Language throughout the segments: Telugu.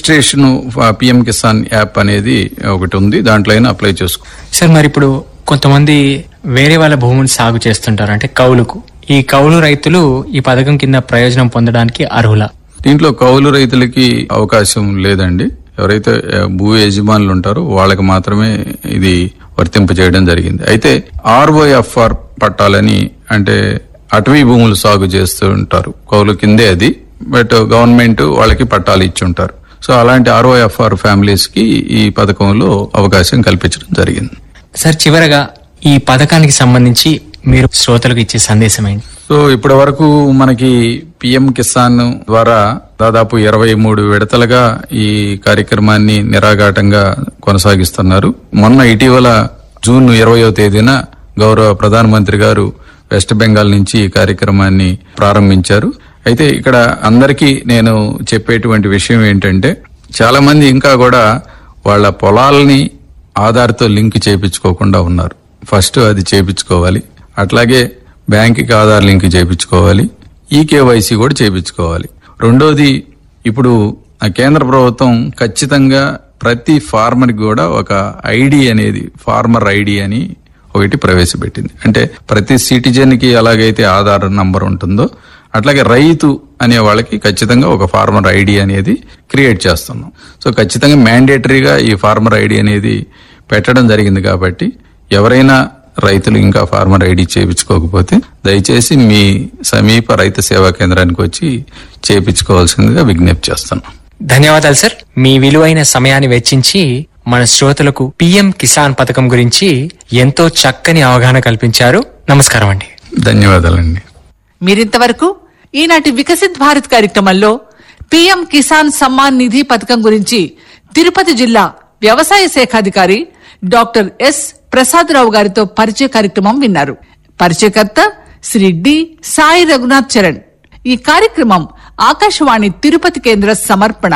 రిజిస్ట్రేషన్ పిఎం కిసాన్ యాప్ అనేది ఒకటి ఉంది దాంట్లో అయినా అప్లై చేసుకో సార్ మరి ఇప్పుడు కొంతమంది వేరే వాళ్ళ భూములు సాగు చేస్తుంటారు అంటే కౌలుకు ఈ కౌలు రైతులు ఈ పథకం కింద ప్రయోజనం పొందడానికి అర్హులా దీంట్లో కౌలు రైతులకి అవకాశం లేదండి ఎవరైతే ఆ, భూ యజమానులు ఉంటారో వాళ్ళకి మాత్రమే ఇది వర్తింప చేయడం జరిగింది అయితే ఆర్ఓఎఫ్ఆర్ పట్టాలని అంటే అటవీ భూములు సాగు చేస్తూ ఉంటారు కౌలు కిందే అది బట్ గవర్నమెంట్ వాళ్ళకి పట్టాలు ఇచ్చి ఉంటారు సో అలాంటి ఆర్ఓఎఫ్ఆర్ ఫ్యామిలీస్ కి ఈ పథకంలో అవకాశం కల్పించడం జరిగింది సార్ చివరగా ఈ పథకానికి సంబంధించి మీరు శ్రోతలకు ఇచ్చే సందేశం ఏంటి సో ఇప్పటి వరకు మనకి పిఎం కిసాన్ ద్వారా దాదాపు ఇరవై మూడు విడతలుగా ఈ కార్యక్రమాన్ని నిరాఘాటంగా కొనసాగిస్తున్నారు మొన్న ఇటీవల జూన్ ఇరవయో తేదీన గౌరవ ప్రధానమంత్రి గారు వెస్ట్ బెంగాల్ నుంచి ఈ కార్యక్రమాన్ని ప్రారంభించారు అయితే ఇక్కడ అందరికీ నేను చెప్పేటువంటి విషయం ఏంటంటే చాలా మంది ఇంకా కూడా వాళ్ళ పొలాలని ఆధార్తో లింక్ చేయించుకోకుండా ఉన్నారు ఫస్ట్ అది చేయించుకోవాలి అట్లాగే బ్యాంకుకి ఆధార్ లింక్ చేయించుకోవాలి ఈ కేవైసీ కూడా చేయించుకోవాలి రెండోది ఇప్పుడు ఆ కేంద్ర ప్రభుత్వం ఖచ్చితంగా ప్రతి ఫార్మర్ కూడా ఒక ఐడి అనేది ఫార్మర్ ఐడి అని ఒకటి ప్రవేశపెట్టింది అంటే ప్రతి సిటిజన్ కి ఎలాగైతే ఆధార్ నంబర్ ఉంటుందో అట్లాగే రైతు అనే వాళ్ళకి ఖచ్చితంగా ఒక ఫార్మర్ ఐడి అనేది క్రియేట్ చేస్తున్నాం సో ఖచ్చితంగా మ్యాండేటరీగా ఈ ఫార్మర్ ఐడి అనేది పెట్టడం జరిగింది కాబట్టి ఎవరైనా రైతులు ఇంకా ఫార్మర్ ఐడి చేయించుకోకపోతే దయచేసి మీ సమీప రైతు సేవా కేంద్రానికి వచ్చి చేయించుకోవాల్సిందిగా విజ్ఞప్తి చేస్తున్నాం ధన్యవాదాలు సార్ మీ విలువైన సమయాన్ని వెచ్చించి మన శ్రోతలకు పిఎం కిసాన్ పథకం గురించి ఎంతో చక్కని అవగాహన కల్పించారు నమస్కారం అండి ధన్యవాదాలండి మీరింతవరకు ఈనాటి వికసిత్ భారత్ కార్యక్రమంలో పీఎం కిసాన్ సమ్మాన్ నిధి పథకం గురించి తిరుపతి జిల్లా వ్యవసాయ శాఖాధికారి డాక్టర్ ఎస్ ప్రసాదరావు గారితో పరిచయ కార్యక్రమం విన్నారు పరిచయకర్త శ్రీ డి సాయి రఘునాథ్ చరణ్ ఈ కార్యక్రమం ఆకాశవాణి తిరుపతి కేంద్ర సమర్పణ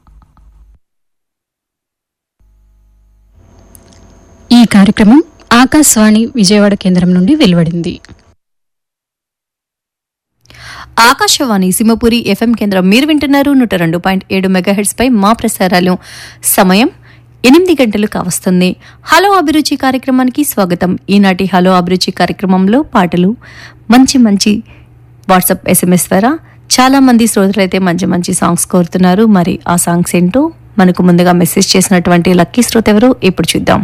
ఈ కార్యక్రమం ఆకాశవాణి విజయవాడ కేంద్రం నుండి వెలువడింది ఆకాశవాణి సింహపురి ఎఫ్ఎం కేంద్రం మీరు వింటున్నారు నూట రెండు పాయింట్ ఏడు మెగాహెడ్స్ పై మా ప్రసారాలు సమయం ఎనిమిది గంటలు కావస్తుంది హలో అభిరుచి కార్యక్రమానికి స్వాగతం ఈనాటి హలో అభిరుచి కార్యక్రమంలో పాటలు మంచి మంచి వాట్సాప్ ఎస్ఎంఎస్ ద్వారా చాలా మంది శ్రోతలైతే మంచి మంచి సాంగ్స్ కోరుతున్నారు మరి ఆ సాంగ్స్ ఏంటో మనకు ముందుగా మెసేజ్ చేసినటువంటి లక్కీ శ్రోత ఎవరు ఇప్పుడు చూద్దాం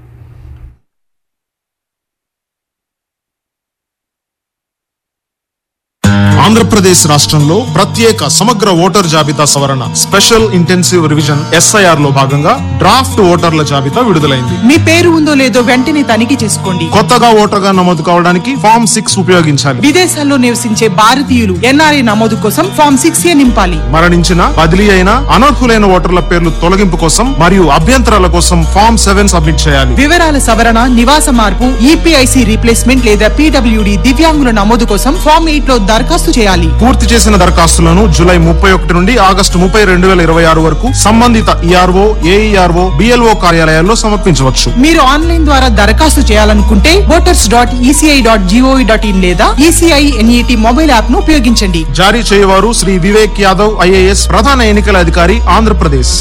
ఆంధ్రప్రదేశ్ రాష్ట్రంలో ప్రత్యేక సమగ్ర ఓటర్ జాబితా సవరణ స్పెషల్ ఇంటెన్సివ్ రివిజన్ ఎస్ఐఆర్ లో భాగంగా డ్రాఫ్ట్ ఓటర్ల జాబితా విడుదలైంది మీ పేరు ఉందో లేదో వెంటనే తనిఖీ చేసుకోండి కొత్తగా ఓటర్గా నమోదు కావడానికి ఫామ్ సిక్స్ ఉపయోగించాలి విదేశాల్లో నివసించే భారతీయులు ఎన్ఆర్ఐ నమోదు కోసం ఫామ్ సిక్స్ ఏ నింపాలి మరణించిన బదిలీ అయిన అనర్హులైన ఓటర్ల పేర్లు తొలగింపు కోసం మరియు అభ్యంతరాల కోసం ఫామ్ సెవెన్ సబ్మిట్ చేయాలి వివరాల సవరణ నివాస మార్పు ఈపీఐసి రీప్లేస్మెంట్ లేదా పీడబ్ల్యూడి దివ్యాంగుల నమోదు కోసం ఫామ్ ఎయిట్ లో దరఖాస్తు చేయాలి పూర్తి చేసిన దరఖాస్తులను జూలై ముప్పై ఒకటి నుండి ఆగస్టు ముప్పై రెండు వేల ఇరవై ఆరు వరకు సంబంధిత ఈఆర్ఓ ఏఈఆర్ఓ బిఎల్ఓ కార్యాలయాల్లో సమర్పించవచ్చు మీరు ఆన్లైన్ ద్వారా దరఖాస్తు చేయాలనుకుంటే voters dot ECI dot GOV dot in లేదా ఈసీఐ ఎన్ఈటి మొబైల్ యాప్ ను ఉపయోగించండి జారీ చేయవారు శ్రీ వివేక్ యాదవ్ ఐఏఎస్ ప్రధాన ఎన్నికల అధికారి ఆంధ్రప్రదేశ్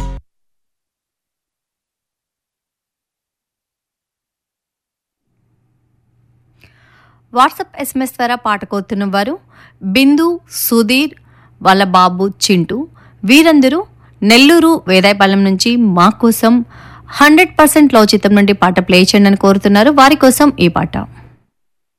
వాట్సాప్ ఎస్ఎంఎస్ ద్వారా పాట కోరుతున్న వారు బిందు సుధీర్ వాళ్ళ బాబు చింటూ వీరందరూ నెల్లూరు వేదాయపాలెం నుంచి మా కోసం హండ్రెడ్ పర్సెంట్ లౌచితం నుండి పాట ప్లే చేయండి అని కోరుతున్నారు వారి కోసం ఈ పాట